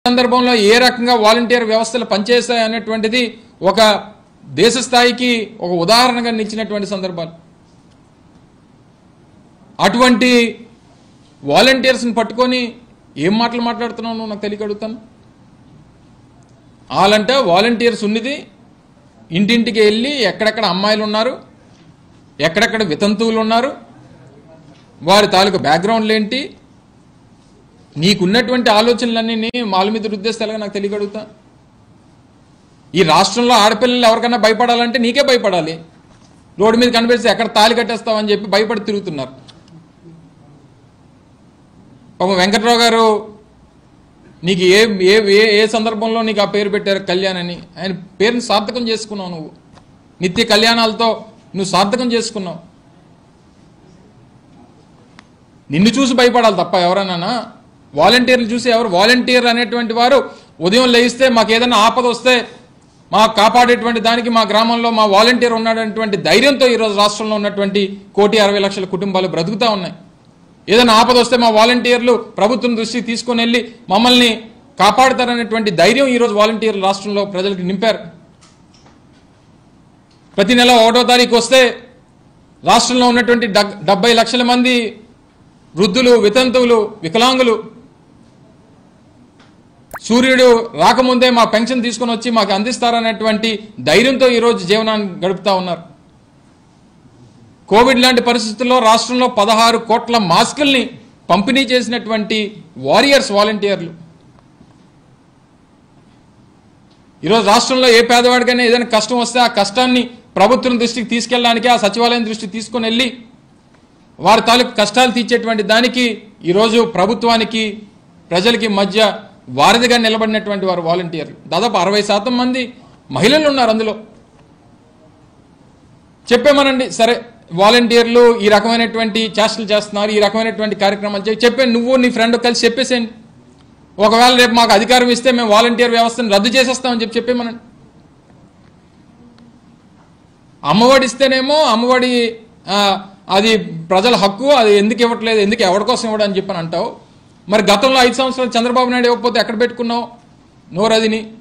సందర్భంలో ఏ రకంగా వాలంటీర్ వ్యవస్థలు పనిచేస్తాయి అనేటువంటిది ఒక దేశ స్థాయికి ఒక ఉదాహరణగా నిలిచినటువంటి సందర్భాలు అటువంటి వాలంటీర్స్ని పట్టుకొని ఏం మాటలు మాట్లాడుతున్నావు నువ్వు నాకు తెలియక అడుగుతాను వాళ్ళంటే వాలంటీర్స్ ఉన్నది ఇంటింటికి వెళ్ళి ఎక్కడెక్కడ అమ్మాయిలు ఉన్నారు ఎక్కడెక్కడ వితంతువులు ఉన్నారు వారి తాలూకు బ్యాక్గ్రౌండ్లు ఏంటి నీకున్నటువంటి ఆలోచనలన్నీ మాల మీద రుద్దేస్తే ఎలాగో నాకు తెలియగలుగుతా ఈ రాష్ట్రంలో ఆడపిల్లలు ఎవరికైనా భయపడాలంటే నీకే భయపడాలి రోడ్డు మీద కనిపిస్తే ఎక్కడ తాళి కట్టేస్తావని చెప్పి భయపడి తిరుగుతున్నారు పాపం వెంకట్రావు గారు నీకు ఏ ఏ ఏ ఏ సందర్భంలో నీకు ఆ పేరు పెట్టారు కళ్యాణ్ అని ఆయన పేరుని సార్థకం చేసుకున్నావు నువ్వు నిత్య కళ్యాణాలతో నువ్వు సార్థకం చేసుకున్నావు నిన్ను చూసి భయపడాలి తప్ప ఎవరన్నా వాలంటీర్లు చూసి ఎవరు వాలంటీర్ అనేటువంటి వారు ఉదయం లేయిస్తే మాకు ఏదైనా ఆపద వస్తే మాకు కాపాడేటువంటి దానికి మా గ్రామంలో మా వాలంటీర్ ఉన్నాడనేటువంటి ధైర్యంతో ఈరోజు రాష్ట్రంలో ఉన్నటువంటి కోటి అరవై లక్షల కుటుంబాలు బ్రతుకుతా ఉన్నాయి ఏదైనా ఆపద వస్తే మా వాలంటీర్లు ప్రభుత్వం దృష్టికి తీసుకొని వెళ్ళి మమ్మల్ని కాపాడుతారనేటువంటి ధైర్యం ఈరోజు వాలంటీర్లు రాష్ట్రంలో ప్రజలకు నింపారు ప్రతి నెల ఒకటో తారీఖు వస్తే రాష్ట్రంలో ఉన్నటువంటి డగ్- డెబ్బై లక్షల మంది వృద్ధులు వితంతువులు వికలాంగులు సూర్యుడు రాకముందే మా పెన్షన్ తీసుకొని వచ్చి మాకు అందిస్తారనేటువంటి ధైర్యంతో ఈరోజు జీవనాన్ని గడుపుతా ఉన్నారు కోవిడ్ లాంటి పరిస్థితుల్లో రాష్ట్రంలో పదహారు కోట్ల మాస్కుల్ని పంపిణీ చేసినటువంటి వారియర్స్ వాలంటీర్లు ఈరోజు రాష్ట్రంలో ఏ పేదవాడికైనా ఏదైనా కష్టం వస్తే ఆ కష్టాన్ని ప్రభుత్వం దృష్టికి తీసుకెళ్ళడానికి ఆ సచివాలయం దృష్టికి తీసుకొని వెళ్ళి వారి తాలూకు కష్టాలు తీర్చేటువంటి దానికి ఈరోజు ప్రభుత్వానికి ప్రజలకి మధ్య వారధిగా నిలబడినటువంటి వారు వాలంటీర్లు దాదాపు అరవై శాతం మంది మహిళలు ఉన్నారు అందులో చెప్పేమనండి సరే వాలంటీర్లు ఈ రకమైనటువంటి చేష్టలు చేస్తున్నారు ఈ రకమైనటువంటి కార్యక్రమాలు చేయి చెప్పే నువ్వు నీ ఫ్రెండ్ కలిసి చెప్పేసేయండి ఒకవేళ రేపు మాకు అధికారం ఇస్తే మేము వాలంటీర్ వ్యవస్థను రద్దు చేసేస్తామని చెప్పి చెప్పేమనండి అమ్మఒడి ఇస్తేనేమో అమ్మఒడి ఆ, అది ప్రజల హక్కు అది ఎందుకు ఇవ్వట్లేదు ఎందుకు ఎవరి కోసం ఇవ్వడం అని చెప్పని అంటావు మరి గతంలో ఐదు సంవత్సరాలు చంద్రబాబు నాయుడు ఇవ్వకపోతే ఎక్కడ పెట్టుకున్నావు నోరదిని